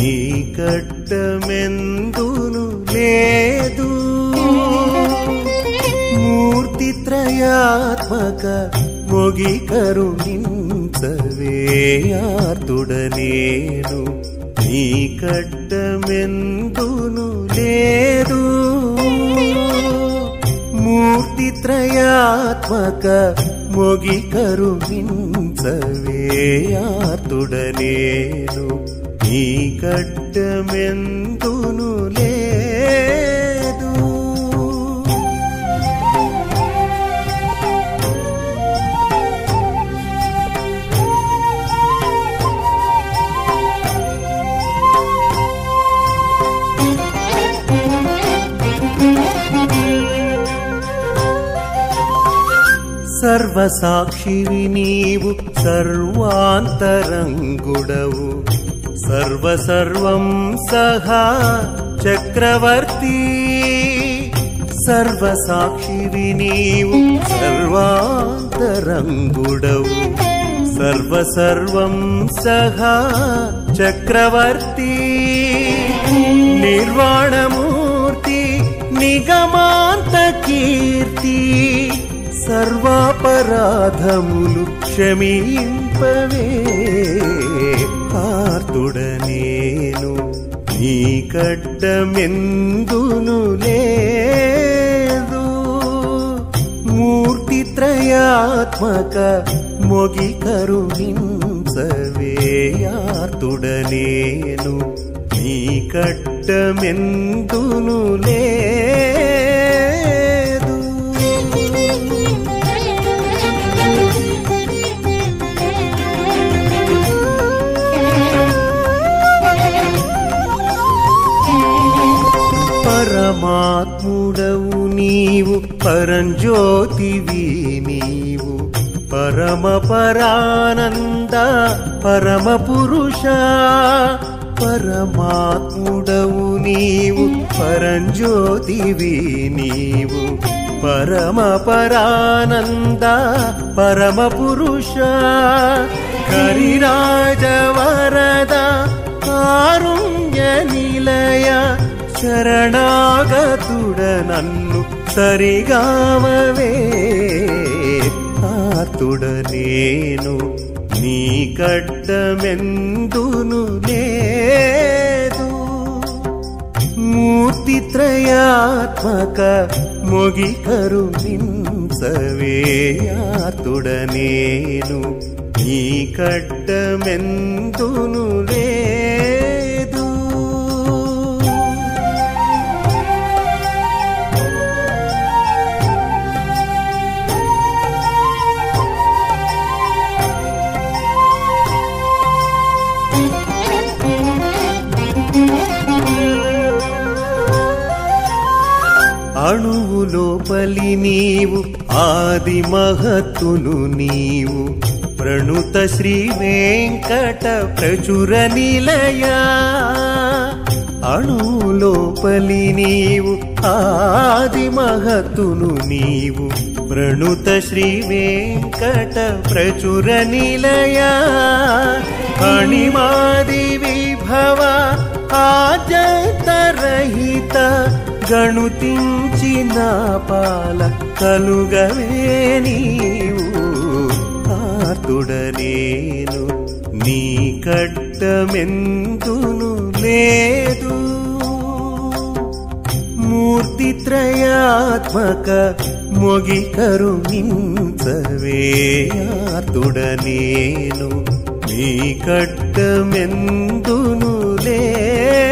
నీ కట్టమెందును లేదు మూర్తి త్రయాత్మక మొగి కరుణించవేయార్తుడనేను నీ కట్టమెందును లేదు మూర్తి త్రయాత్మక మొగి కరుణించవేయార్తుడనేను నీ కట్టమెందును లేదు సర్వసాక్షివి నీవు సర్వాంతరంగుడవు సర్వసర్వం సహా చక్రవర్తి సర్వసాక్షివి నీవు సర్వాంతరంగుడవు సర్వసర్వం సహా చక్రవర్తి నిర్వాణమూర్తి నిగమాంత కీర్తి సర్వాపరాధములు క్షమింపవే ఆర్తుడనేను నీ కడ్డమెందును లేదు మూర్తి త్రయాత్మక మొగి కరుణించవేయార్తుడనేను నీ కట్టమెందును లేదు పరమాత్ముడవు నీవు పరంజ్యోతివి నీవు పరమ పరానంద పరమ పురుష పరమాత్ముడవు నీవు పరంజ్యోతివి నీవు పరమ పరానంద పరమ పురుష కరిరాజ వరద కారుణ్య నిలయ శరణాగతుడ నన్ను సరిగామవే ఆర్తుడ నేను నీ కట్టమెందును లేదు మూర్తి త్రయాత్మక మొగి కరుణించవేయార్తుడ నేను నీ కట్టమెందును లేదు అణువు లోపలి నీవు ఆది మహత్తును నీవు ప్రణుత శ్రీ వెంకట ప్రచుర నిలయ అణువు లోపలి నీవు ఆది మహత్తును నీవు ప్రణుత శ్రీ వెంకట ప్రచుర నిలయ అణిమాది విభవ ఆజతరహిత గణుతించిన పాల కలుగవే నీవు ఆర్తుడనేను నీ కట్టమెందును లేదు మూర్తి త్రయాత్మక మొగి కరుణించవే ఆర్తుడనేను నీ కట్టమెందును లేదు